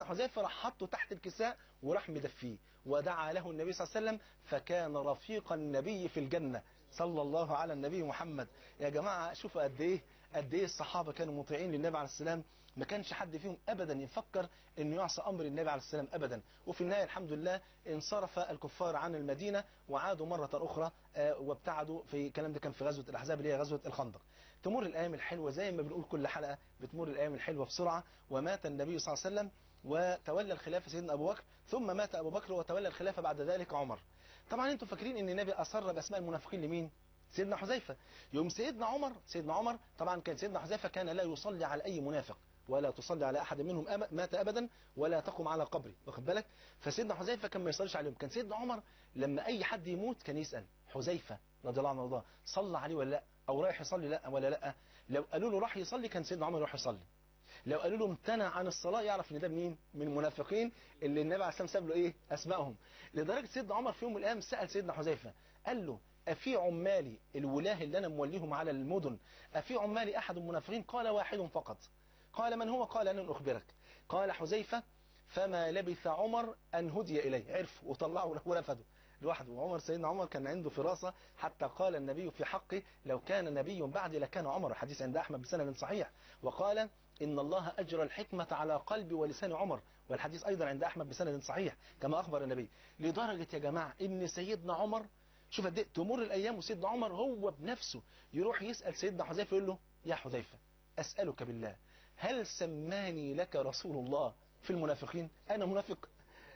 حذيفة راح حطه تحت الكساء وراح مدفيه ودعا له النبي صلى الله عليه وسلم فكان رفيق النبي في الجنة صلى الله على النبي محمد يا جماعة شوفوا قد ايه قد ايه الصحابة كانوا مطيعين للنبي عليه السلام ما كانش حد فيهم ابدا يفكر انه يعصى امر النبي عليه السلام ابدا وفي النهايه الحمد لله انصرف الكفار عن المدينه وعادوا مره اخرى آه، وابتعدوا في الكلام ده كان في غزوه الاحزاب اللي هي غزوه الخندق تمر الايام الحلوه زي ما بنقول كل حلقه بتمر الايام الحلوه بسرعه ومات النبي صلى الله عليه وسلم وتولى الخلافه سيدنا ابو بكر ثم مات ابو بكر وتولى الخلافه بعد ذلك عمر طبعا انتم فاكرين ان النبي اصر باسماء المنافقين لمين سيدنا حذيفه يوم سيدنا عمر سيدنا عمر طبعا كان سيدنا حذيفه كان لا يصلي على اي منافق ولا تصلي على احد منهم أب... مات ابدا ولا تقم على قبري واخد بالك فسيدنا حذيفه كان ما يصليش عليهم كان سيدنا عمر لما اي حد يموت كان يسال حذيفه رضي الله عنه وارضاه صلى عليه ولا لا او رايح يصلي لا ولا لا لو قالوا له راح يصلي كان سيدنا عمر يروح يصلي لو قالوا له امتنع عن الصلاه يعرف ان ده مين من المنافقين اللي النبي عليه الصلاه والسلام ساب له ايه اسمائهم لدرجه سيدنا عمر في يوم من الايام سال سيدنا حذيفه قال له أفي عمالي الولاه اللي أنا موليهم على المدن أفي عمالي أحد المنافقين قال واحد فقط قال من هو قال أنا أخبرك قال حذيفة فما لبث عمر أن هدي إليه عرف وطلعه له ولفده لوحده وعمر سيدنا عمر كان عنده فراسة حتى قال النبي في حقه لو كان نبي بعدي لكان عمر الحديث عند أحمد بسند صحيح وقال إن الله أجرى الحكمة على قلب ولسان عمر والحديث أيضا عند أحمد بسند صحيح كما أخبر النبي لدرجة يا جماعة إن سيدنا عمر شوف قد ايه تمر الايام وسيدنا عمر هو بنفسه يروح يسال سيدنا حذيفه يقول له يا حذيفه اسالك بالله هل سماني لك رسول الله في المنافقين انا منافق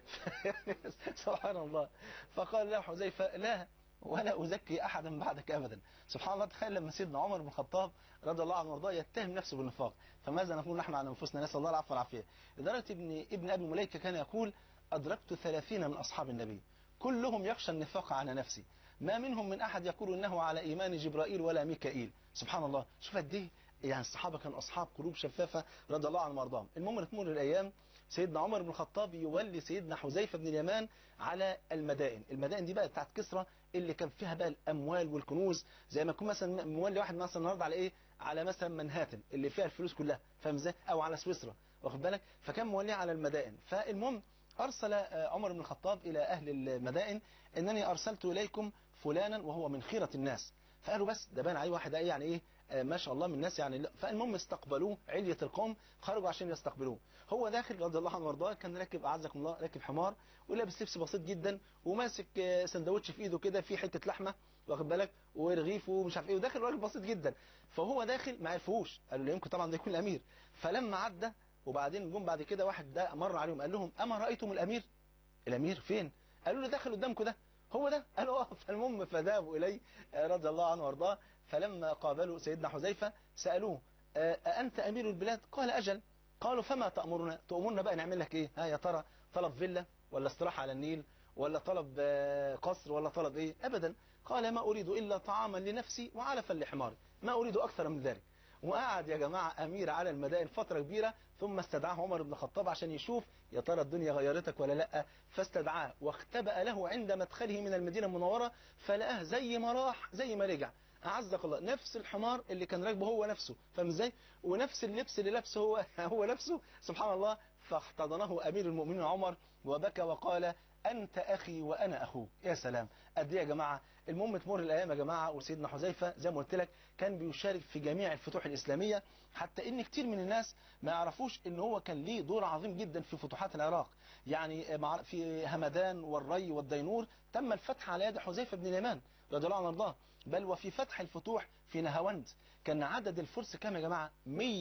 سبحان الله فقال له حذيفه لا ولا ازكي احدا بعدك ابدا سبحان الله تخيل لما سيدنا عمر بن الخطاب رضي الله عنه وارضاه يتهم نفسه بالنفاق فماذا نقول نحن على انفسنا نسال الله العفو والعافيه لدرجه ابن ابن ابي مليكه كان يقول ادركت ثلاثين من اصحاب النبي كلهم يخشى النفاق على نفسه ما منهم من أحد يقول إنه على إيمان جبرائيل ولا ميكائيل سبحان الله شوف قد ايه يعني الصحابة كانوا أصحاب قلوب شفافة رضي الله عنهم وارضاهم المهم تمر الأيام سيدنا عمر بن الخطاب يولي سيدنا حذيفة بن اليمان على المدائن المدائن دي بقى بتاعت كسرى اللي كان فيها بقى الأموال والكنوز زي ما يكون مثلا مولي واحد مثلا النهارده على إيه على مثلا منهاتن اللي فيها الفلوس كلها فاهم ازاي أو على سويسرا واخد بالك فكان مولي على المدائن فالمهم أرسل عمر بن الخطاب إلى أهل المدائن أنني أرسلت إليكم فلانا وهو من خيرة الناس فقالوا بس ده بان عليه واحد يعني ايه آه ما شاء الله من الناس يعني فالمهم استقبلوه علية القوم خرجوا عشان يستقبلوه هو داخل رضي الله عنه وارضاه كان راكب اعزكم الله راكب حمار ولابس لبس بسيط جدا وماسك آه سندوتش في ايده كده في حته لحمه واخد بالك ورغيف ومش عارف ايه وداخل راجل بسيط جدا فهو داخل ما عرفوش قالوا له يمكن طبعا ده يكون الامير فلما عدى وبعدين جم بعد كده واحد ده مر عليهم قال لهم اما رايتم الامير الامير فين قالوا له داخل قدامكم ده هو ده قالوا اه فالمهم فذهبوا اليه رضي الله عنه وارضاه فلما قابلوا سيدنا حذيفه سالوه أأنت أمير البلاد قال أجل قالوا فما تأمرنا تأمرنا بقى نعمل لك إيه ها يا ترى طلب فيلا ولا استراحة على النيل ولا طلب قصر ولا طلب إيه أبدا قال ما أريد إلا طعاما لنفسي وعلفا لحماري ما أريد أكثر من ذلك وقعد يا جماعة أمير على المدائن فترة كبيرة ثم استدعاه عمر بن الخطاب عشان يشوف يا ترى الدنيا غيرتك ولا لا فاستدعاه واختبأ له عند مدخله من المدينة المنورة فلقاه زي ما راح زي ما رجع أعزك الله نفس الحمار اللي كان راكبه هو نفسه فاهم ازاي ونفس اللبس اللي لابسه هو هو نفسه سبحان الله فاحتضنه أمير المؤمنين عمر وبكى وقال أنت أخي وأنا أخوك يا سلام قد يا جماعة المهم تمر الأيام يا جماعة وسيدنا حذيفة زي ما قلت لك كان بيشارك في جميع الفتوح الإسلامية حتى إن كتير من الناس ما يعرفوش إن هو كان ليه دور عظيم جدا في فتوحات العراق يعني في همدان والري والدينور تم الفتح على يد حذيفة بن اليمان رضي الله عنه وارضاه بل وفي فتح الفتوح في نهاوند كان عدد الفرس كام يا جماعة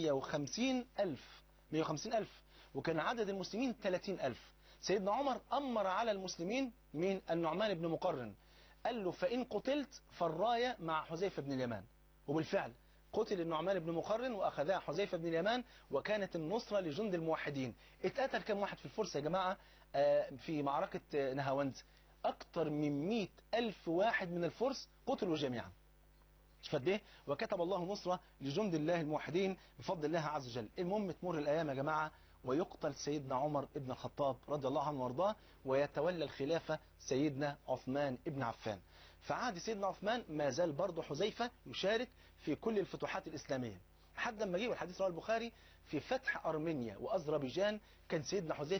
150 ألف 150 ألف وكان عدد المسلمين 30 ألف سيدنا عمر أمر على المسلمين من النعمان بن مقرن قال له فإن قتلت فالراية مع حذيفة بن اليمان وبالفعل قتل النعمان بن مقرن وأخذها حذيفة بن اليمان وكانت النصرة لجند الموحدين اتقتل كم واحد في الفرس يا جماعة في معركة نهاوند أكثر من 100 ألف واحد من الفرس قتلوا جميعا فد ايه وكتب الله نصرة لجند الله الموحدين بفضل الله عز وجل المهم تمر الأيام يا جماعة ويقتل سيدنا عمر ابن الخطاب رضي الله عنه وارضاه ويتولى الخلافة سيدنا عثمان ابن عفان فعاد سيدنا عثمان ما زال برضه حذيفة يشارك في كل الفتوحات الإسلامية لحد لما جه والحديث رواه البخاري في فتح أرمينيا وأذربيجان كان سيدنا حذيفة